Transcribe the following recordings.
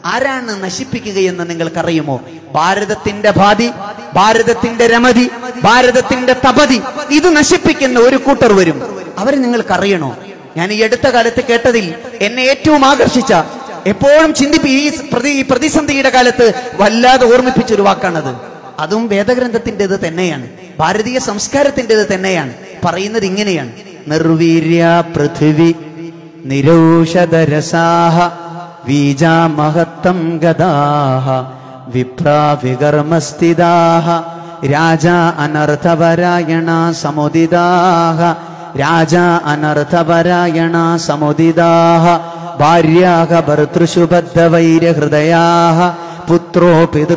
ആരാണ് നശിപ്പിക്കുകയെന്ന് നിങ്ങൾക്കറിയുമോ ഭാരതത്തിന്റെ ഭാതി ഭാരതത്തിന്റെ രമതി ഭാരതത്തിന്റെ തപതി ഇത് നശിപ്പിക്കുന്ന ഒരു കൂട്ടർ വരും അവരെ നിങ്ങൾക്കറിയണോ ഞാൻ ഈ അടുത്ത കാലത്ത് കേട്ടതിൽ എന്നെ ഏറ്റവും ആകർഷിച്ച എപ്പോഴും ചിന്തിപ്പി ഈ പ്രതി ഈ പ്രതിസന്ധിയുടെ കാലത്ത് വല്ലാതെ ഓർമ്മിപ്പിച്ചൊരു വാക്കാണത് അതും വേദഗ്രന്ഥത്തിൻ്റെത് തന്നെയാണ് ഭാരതീയ സംസ്കാരത്തിൻ്റെത് തന്നെയാണ് പറയുന്നത് ഇങ്ങനെയാണ് നിർവീര്യ പൃഥിവി നിരൗഷധരസാഹ വീജാമഹത്തം ഗതാഹ വിപ്രാ വികർമ്മസ്ഥിതാഹ രാജ അനർത്ഥപരായണ സമുദിതാഹ രാജ അനർത്ഥപരായണ സമുദിതാഹ ഭാര്യാഹ ഭർതൃഷു ബദ്ധവൈരഹൃദയാഹ പുത്രോ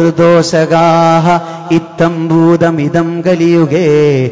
പിതൃദോഷകാഹ ഇത്തം ഭൂതമിതം കലിയുഗേ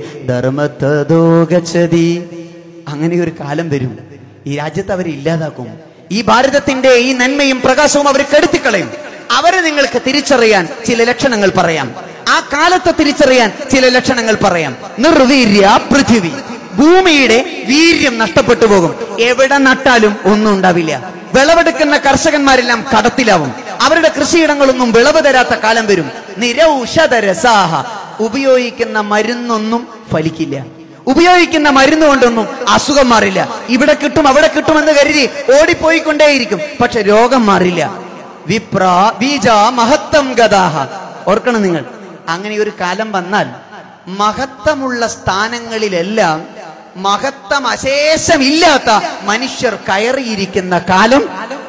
ധർമ്മത്തതോ ഗച്ഛതി അങ്ങനെ ഒരു കാലം വരും ഈ രാജ്യത്ത് അവരെ ഇല്ലാതാക്കും ഈ ഭാരതത്തിന്റെ ഈ നന്മയും പ്രകാശവും അവർ കെടുത്തിക്കളയും അവരെ നിങ്ങൾക്ക് തിരിച്ചറിയാൻ ചില ലക്ഷണങ്ങൾ പറയാം ആ കാലത്തെ തിരിച്ചറിയാൻ ചില ലക്ഷണങ്ങൾ പറയാം നിർവീര്യ പൃഥിവി ഭൂമിയുടെ വീര്യം നഷ്ടപ്പെട്ടു പോകും എവിടെ നട്ടാലും ഒന്നും ഉണ്ടാവില്ല വിളവെടുക്കുന്ന കർഷകന്മാരെല്ലാം കടത്തിലാവും അവരുടെ കൃഷിയിടങ്ങളൊന്നും വിളവ് തരാത്ത കാലം വരും നിരൗഷധരസാഹ ഉപയോഗിക്കുന്ന മരുന്നൊന്നും ഫലിക്കില്ല ഉപയോഗിക്കുന്ന മരുന്ന് കൊണ്ടൊന്നും അസുഖം മാറില്ല ഇവിടെ കിട്ടും അവിടെ കിട്ടുമെന്ന് കരുതി ഓടിപ്പോയിക്കൊണ്ടേയിരിക്കും പക്ഷെ രോഗം മാറില്ല വിപ്ര ബീജ മഹത്വം ഗതാഹ ഓർക്കണം നിങ്ങൾ അങ്ങനെ ഒരു കാലം വന്നാൽ മഹത്വമുള്ള സ്ഥാനങ്ങളിലെല്ലാം മഹത്വം അശേഷമില്ലാത്ത മനുഷ്യർ കയറിയിരിക്കുന്ന കാലം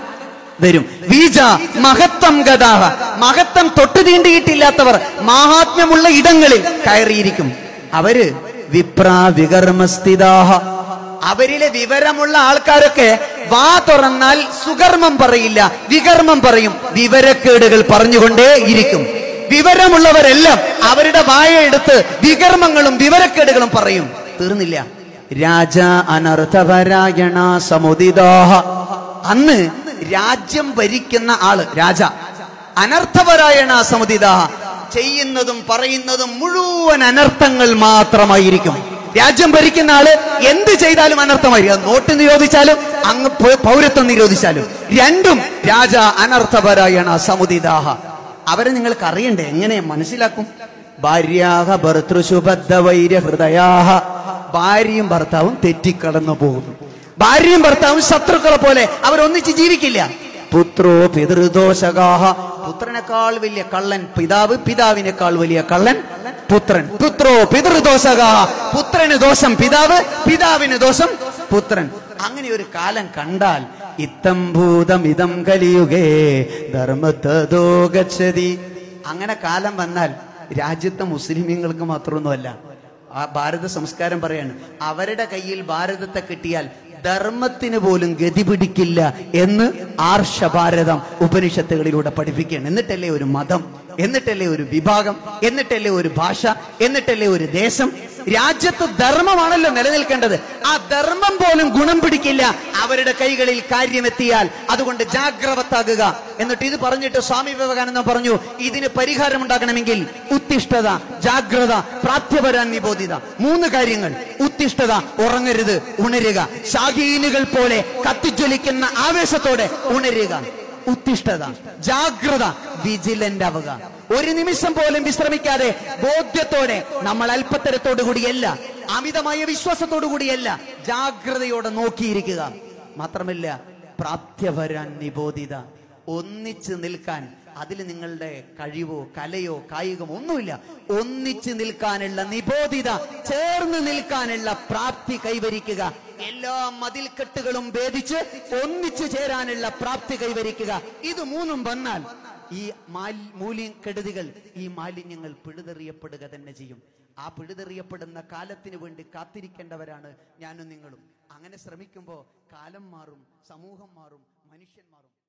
വരും വീജ മഹത്വം ഗതാഹ മഹത്വം തൊട്ടു തീണ്ടിയിട്ടില്ലാത്തവർ മാഹാത്മ്യമുള്ള ഇടങ്ങളിൽ കയറിയിരിക്കും അവര് വിപ്ര വികർമ്മസ്ഥിതാഹ അവരിലെ വിവരമുള്ള ആൾക്കാരൊക്കെ വാ തുറന്നാൽ സുകർമ്മം പറയില്ല വികർമ്മം പറയും വിവരക്കേടുകൾ പറഞ്ഞുകൊണ്ടേ ഇരിക്കും വിവരമുള്ളവരെല്ലാം അവരുടെ വായ എടുത്ത് വികർമ്മങ്ങളും വിവരക്കേടുകളും പറയും തീർന്നില്ല രാജ അനർത്ഥപരായണ സമുദിതാഹ അന്ന് രാജ്യം ഭരിക്കുന്ന ആള് രാജ അനർത്ഥപരായണ സമുദിതാഹ ചെയ്യുന്നതും പറയുന്നതും മുഴുവൻ അനർത്ഥങ്ങൾ മാത്രമായിരിക്കും രാജ്യം ഭരിക്കുന്ന ആള് എന്ത് ചെയ്താലും അനർത്ഥമായിരിക്കും അത് നോട്ട് നിരോധിച്ചാലും അങ്ങ് പ- പൗരത്വം നിരോധിച്ചാലും രണ്ടും രാജ അനർത്ഥപരായണ സമുദിതാഹ അവരെ നിങ്ങൾക്ക് അറിയണ്ടേ എങ്ങനെ മനസ്സിലാക്കും ഭാര്യാഹ ഭർത്തൃശുബദ്ധവൈര്യ ഹൃദയാഹ ഭാര്യയും ഭർത്താവും തെറ്റിക്കടന്നു പോകുന്നു ഭാര്യയും ഭർത്താവും ശത്രുക്കളെ പോലെ അവരൊന്നിച്ച് ജീവിക്കില്ല പുത്രോ പിതൃദോഷകാഹ പുത്രനേക്കാൾ വലിയ കള്ളൻ പിതാവ് പിതാവിനേക്കാൾ വലിയ കള്ളൻ പുത്രൻ പുത്രോ പിതൃദോഷകാഹ പുത്രന് ദോഷം പിതാവ് പിതാവിന് ദോഷം പുത്രൻ അങ്ങനെ ഒരു കാലം കണ്ടാൽ ഇത്തം ഭൂതം ഇതം കലിയുകേ ധർമ്മത്തതോ ഗച്ഛതി അങ്ങനെ കാലം വന്നാൽ രാജ്യത്തെ മുസ്ലിമീങ്ങൾക്ക് മാത്രമൊന്നുമല്ല ആ ഭാരത സംസ്കാരം പറയാണ് അവരുടെ കയ്യിൽ ഭാരതത്തെ കിട്ടിയാൽ ധർമ്മത്തിന് പോലും ഗതി പിടിക്കില്ല എന്ന് ആർഷഭാരതം ഉപനിഷത്തുകളിലൂടെ പഠിപ്പിക്കുകയാണ് എന്നിട്ടല്ലേ ഒരു മതം എന്നിട്ടല്ലേ ഒരു വിഭാഗം എന്നിട്ടല്ലേ ഒരു ഭാഷ എന്നിട്ടല്ലേ ഒരു ദേശം രാജ്യത്ത് ധർമ്മമാണല്ലോ നിലനിൽക്കേണ്ടത് ആ ധർമ്മം പോലും ഗുണം പിടിക്കില്ല അവരുടെ കൈകളിൽ കാര്യമെത്തിയാൽ അതുകൊണ്ട് ജാഗ്രവത്താകുക എന്നിട്ട് ഇത് പറഞ്ഞിട്ട് സ്വാമി വിവേകാനന്ദ പറഞ്ഞു ഇതിന് പരിഹാരം ഉണ്ടാക്കണമെങ്കിൽ ഉത്തിഷ്ഠത ജാഗ്രത പ്രാപ്യപരാൻ നിബോധിത മൂന്ന് കാര്യങ്ങൾ ഉത്തിഷ്ഠത ഉറങ്ങരുത് ഉണരുക ശാഖീനുകൾ പോലെ കത്തിജ്വലിക്കുന്ന ആവേശത്തോടെ ഉണരുക ഉത്തിഷ്ഠത ജാഗ്രത വിജിലന്റ് ആവുക ഒരു നിമിഷം പോലും വിശ്രമിക്കാതെ ബോധ്യത്തോടെ നമ്മൾ അല്പത്തരത്തോടു കൂടിയല്ല അമിതമായ വിശ്വാസത്തോടു കൂടിയല്ല ജാഗ്രതയോടെ നോക്കിയിരിക്കുക മാത്രമല്ല പ്രാപ്യവരാൻ നിബോധിത ഒന്നിച്ച് നിൽക്കാൻ അതിൽ നിങ്ങളുടെ കഴിവോ കലയോ കായികമോ ഒന്നുമില്ല ഒന്നിച്ച് നിൽക്കാനുള്ള നിബോധിത ചേർന്ന് നിൽക്കാനുള്ള പ്രാപ്തി കൈവരിക്കുക എല്ലാ മതിൽക്കെട്ടുകളും ഭേദിച്ച് ഒന്നിച്ചു ചേരാനുള്ള പ്രാപ്തി കൈവരിക്കുക ഇത് മൂന്നും വന്നാൽ ഈ മാലി മൂല്യ കെടുതികൾ ഈ മാലിന്യങ്ങൾ പിഴുതെറിയപ്പെടുക തന്നെ ചെയ്യും ആ പിഴുതെറിയപ്പെടുന്ന കാലത്തിന് വേണ്ടി കാത്തിരിക്കേണ്ടവരാണ് ഞാനും നിങ്ങളും അങ്ങനെ ശ്രമിക്കുമ്പോൾ കാലം മാറും സമൂഹം മാറും മനുഷ്യൻ മാറും